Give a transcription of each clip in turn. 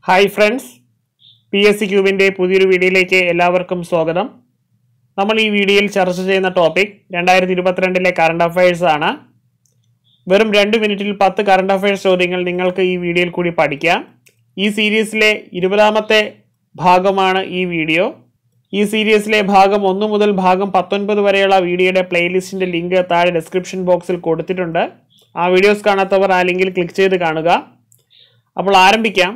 hi friends P S C ക്യൂബിൻ്റെ പുതിയൊരു വീഡിയോയിലേക്ക് എല്ലാവർക്കും സ്വാഗതം നമ്മൾ ഈ വീഡിയോയിൽ ചർച്ച ചെയ്യുന്ന ടോപ്പിക് രണ്ടായിരത്തി ഇരുപത്തിരണ്ടിലെ കറണ്ട് അഫയേഴ്സ് ആണ് വെറും രണ്ട് മിനിറ്റിൽ പത്ത് കറണ്ട് അഫയേഴ്സ് ചോദ്യങ്ങൾ നിങ്ങൾക്ക് ഈ വീഡിയോയിൽ കൂടി പഠിക്കാം ഈ സീരീസിലെ ഇരുപതാമത്തെ ഭാഗമാണ് ഈ വീഡിയോ ഈ സീരീസിലെ ഭാഗം ഒന്ന് മുതൽ ഭാഗം പത്തൊൻപത് വരെയുള്ള വീഡിയോയുടെ പ്ലേലിസ്റ്റിൻ്റെ ലിങ്ക് താഴെ ഡിസ്ക്രിപ്ഷൻ ബോക്സിൽ കൊടുത്തിട്ടുണ്ട് ആ വീഡിയോസ് കാണാത്തവർ ആ ലിങ്കിൽ ക്ലിക്ക് ചെയ്ത് കാണുക അപ്പോൾ ആരംഭിക്കാം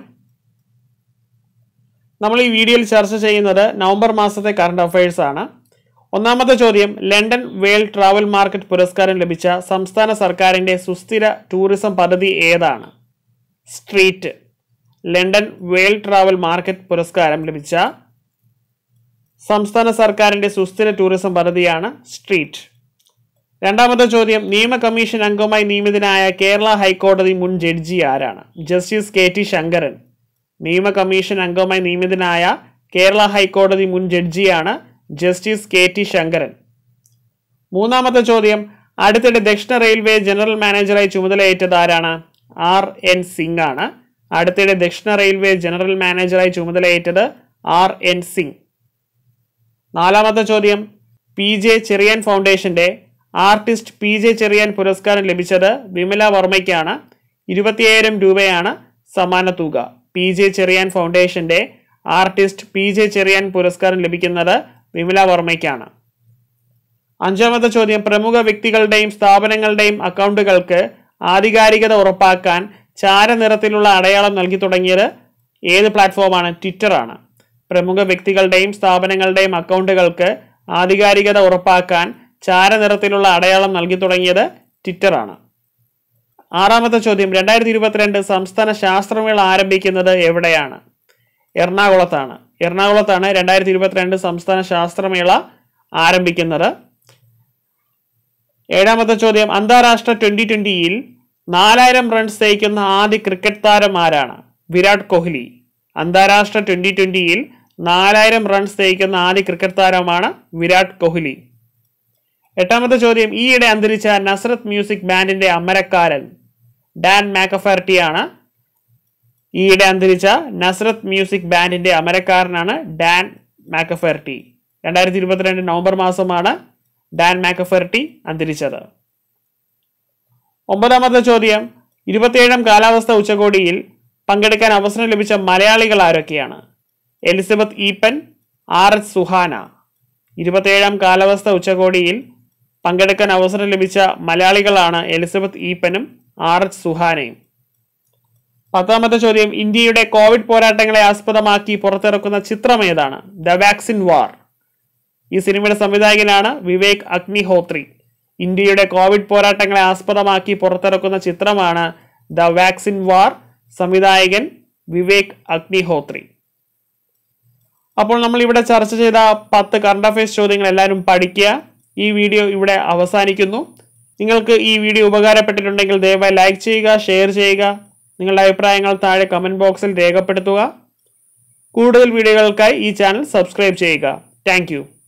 നമ്മൾ ഈ വീഡിയോയിൽ ചർച്ച ചെയ്യുന്നത് നവംബർ മാസത്തെ കറണ്ട് അഫയേഴ്സ് ആണ് ഒന്നാമത്തെ ചോദ്യം ലണ്ടൻ വേൾഡ് ട്രാവൽ മാർക്കറ്റ് പുരസ്കാരം ലഭിച്ച സംസ്ഥാന സർക്കാരിൻ്റെ സുസ്ഥിര ടൂറിസം പദ്ധതി ഏതാണ് street London world travel market പുരസ്കാരം ലഭിച്ച സംസ്ഥാന സർക്കാരിൻ്റെ സുസ്ഥിര ടൂറിസം പദ്ധതിയാണ് സ്ട്രീറ്റ് രണ്ടാമത്തെ ചോദ്യം നിയമ കമ്മീഷൻ അംഗമായി നിയമിതനായ കേരള ഹൈക്കോടതി മുൻ ജഡ്ജി ആരാണ് ജസ്റ്റിസ് കെ ടി ശങ്കരൻ നിയമ കമ്മീഷൻ അംഗമായി നിയമിതനായ കേരള ഹൈക്കോടതി മുൻ ജഡ്ജിയാണ് ജസ്റ്റിസ് കെ ടി ശങ്കരൻ മൂന്നാമത്തെ ചോദ്യം അടുത്തിടെ ദക്ഷിണ റെയിൽവേ ജനറൽ മാനേജറായി ചുമതലയേറ്റത് ആരാണ് ആർ എൻ സിംഗ് ആണ് അടുത്തിടെ ദക്ഷിണ റെയിൽവേ ജനറൽ മാനേജറായി ചുമതലയേറ്റത് ആർ എൻ സിംഗ് നാലാമത്തെ ചോദ്യം പി ജെ ചെറിയാൻ ഫൗണ്ടേഷന്റെ ആർട്ടിസ്റ്റ് പി ജെ ചെറിയാൻ പുരസ്കാരം ലഭിച്ചത് വിമല വർമ്മയ്ക്കാണ് ഇരുപത്തിയായിരം രൂപയാണ് സമ്മാന തുക പി ജെ ചെറിയാൻ ഫൗണ്ടേഷന്റെ ആർട്ടിസ്റ്റ് പി ജെ ചെറിയാൻ പുരസ്കാരം ലഭിക്കുന്നത് വിമല വർമ്മയ്ക്കാണ് അഞ്ചാമത്തെ ചോദ്യം പ്രമുഖ വ്യക്തികളുടെയും സ്ഥാപനങ്ങളുടെയും അക്കൗണ്ടുകൾക്ക് ആധികാരികത ഉറപ്പാക്കാൻ ചാരനിറത്തിലുള്ള അടയാളം നൽകി തുടങ്ങിയത് ഏത് പ്ലാറ്റ്ഫോമാണ് ട്വിറ്റർ ആണ് പ്രമുഖ വ്യക്തികളുടെയും സ്ഥാപനങ്ങളുടെയും അക്കൗണ്ടുകൾക്ക് ആധികാരികത ഉറപ്പാക്കാൻ ചാരനിറത്തിലുള്ള അടയാളം നൽകി തുടങ്ങിയത് ട്വിറ്റർ ആണ് ആറാമത്തെ ചോദ്യം രണ്ടായിരത്തി ഇരുപത്തിരണ്ട് സംസ്ഥാന ശാസ്ത്രമേള ആരംഭിക്കുന്നത് എവിടെയാണ് എറണാകുളത്താണ് എറണാകുളത്താണ് രണ്ടായിരത്തി ഇരുപത്തിരണ്ട് സംസ്ഥാന ശാസ്ത്രമേള ആരംഭിക്കുന്നത് ഏഴാമത്തെ ചോദ്യം അന്താരാഷ്ട്ര ട്വന്റി ട്വന്റിയിൽ നാലായിരം റൺസ് തേക്കുന്ന ആദ്യ ക്രിക്കറ്റ് താരം ആരാണ് വിരാട് കോഹ്ലി അന്താരാഷ്ട്ര ട്വന്റി ട്വന്റിയിൽ നാലായിരം റൺസ് തേക്കുന്ന ആദ്യ ക്രിക്കറ്റ് താരമാണ് വിരാട് കോഹ്ലി എട്ടാമത്തെ ചോദ്യം ഈയിടെ അന്തരിച്ച നസ്രത്ത് മ്യൂസിക് ബാൻഡിന്റെ അമരക്കാരൻ ഡാൻ മാക്കഫർട്ടിയാണ് ഈയിടെ അന്തരിച്ച നസ്രത്ത് മ്യൂസിക് ബാൻഡിന്റെ അമരക്കാരനാണ് ഡാൻ മാക്കഫെർട്ടി രണ്ടായിരത്തി ഇരുപത്തിരണ്ട് നവംബർ മാസമാണ് ഡാൻ മാക്കഫെർട്ടി അന്തരിച്ചത് ഒമ്പതാമത്തെ ചോദ്യം ഇരുപത്തിയേഴാം കാലാവസ്ഥ ഉച്ചകോടിയിൽ പങ്കെടുക്കാൻ അവസരം ലഭിച്ച മലയാളികൾ ആരൊക്കെയാണ് Elizabeth Eapen R H Suhana ഇരുപത്തിയേഴാം കാലാവസ്ഥ ഉച്ചകോടിയിൽ പങ്കെടുക്കാൻ അവസരം ലഭിച്ച മലയാളികളാണ് എലിസബത്ത് ഈപ്പനും ആർ എച്ച് സുഹാനയും പത്താമത്തെ ചോദ്യം ഇന്ത്യയുടെ കോവിഡ് പോരാട്ടങ്ങളെ ആസ്പദമാക്കി പുറത്തിറക്കുന്ന ചിത്രം ഏതാണ് ദ വാക്സിൻ വാർ ഈ സിനിമയുടെ സംവിധായകനാണ് വിവേക് അഗ്നിഹോത്രി ഇന്ത്യയുടെ കോവിഡ് പോരാട്ടങ്ങളെ ആസ്പദമാക്കി പുറത്തിറക്കുന്ന ചിത്രമാണ് ദ വാക്സിൻ വാർ സംവിധായകൻ വിവേക് അഗ്നിഹോത്രി അപ്പോൾ നമ്മൾ ഇവിടെ ചർച്ച ചെയ്ത പത്ത് കറണ്ട് അഫയേഴ്സ് ചോദ്യങ്ങൾ എല്ലാവരും പഠിക്കുക ഈ വീഡിയോ ഇവിടെ അവസാനിക്കുന്നു നിങ്ങൾക്ക് ഈ വീഡിയോ ഉപകാരപ്പെട്ടിട്ടുണ്ടെങ്കിൽ ദയവായി ലൈക്ക് ചെയ്യുക ഷെയർ ചെയ്യുക നിങ്ങളുടെ അഭിപ്രായങ്ങൾ താഴെ കമൻറ്റ് ബോക്സിൽ രേഖപ്പെടുത്തുക കൂടുതൽ വീഡിയോകൾക്കായി ഈ ചാനൽ സബ്സ്ക്രൈബ് ചെയ്യുക താങ്ക്